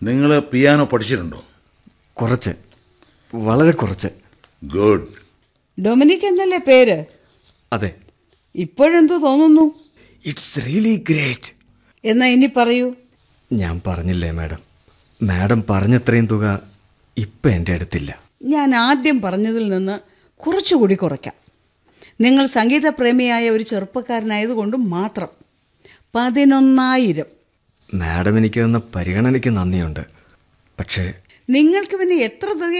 നിങ്ങൾ പിയാനോ പഠിച്ചിട്ടുണ്ടോ കുറച്ച് വളരെ കുറച്ച് ഗുഡ് ഡൊമിനിക് എന്നല്ലേ പേര് അതെ ഇപ്പോഴെന്തു തോന്നുന്നു ഇറ്റ്സ് റിയലി ഗ്രേറ്റ് എന്നാ ഇനി പറയൂ ഞാൻ പറഞ്ഞില്ലേ മാഡം മാഡം പറഞ്ഞത്രയും തുക ഇപ്പം എൻ്റെ അടുത്തില്ല ഞാൻ ആദ്യം പറഞ്ഞതിൽ നിന്ന് കുറച്ചുകൂടി കുറയ്ക്കാം നിങ്ങൾ സംഗീതപ്രേമിയായ ഒരു ചെറുപ്പക്കാരനായതുകൊണ്ട് മാത്രം പതിനൊന്നായിരം മാഡം എനിക്ക് തന്ന പരിഗണനയ്ക്ക് നന്ദിയുണ്ട് പക്ഷേ നിങ്ങൾക്ക് പിന്നെ എത്ര തുക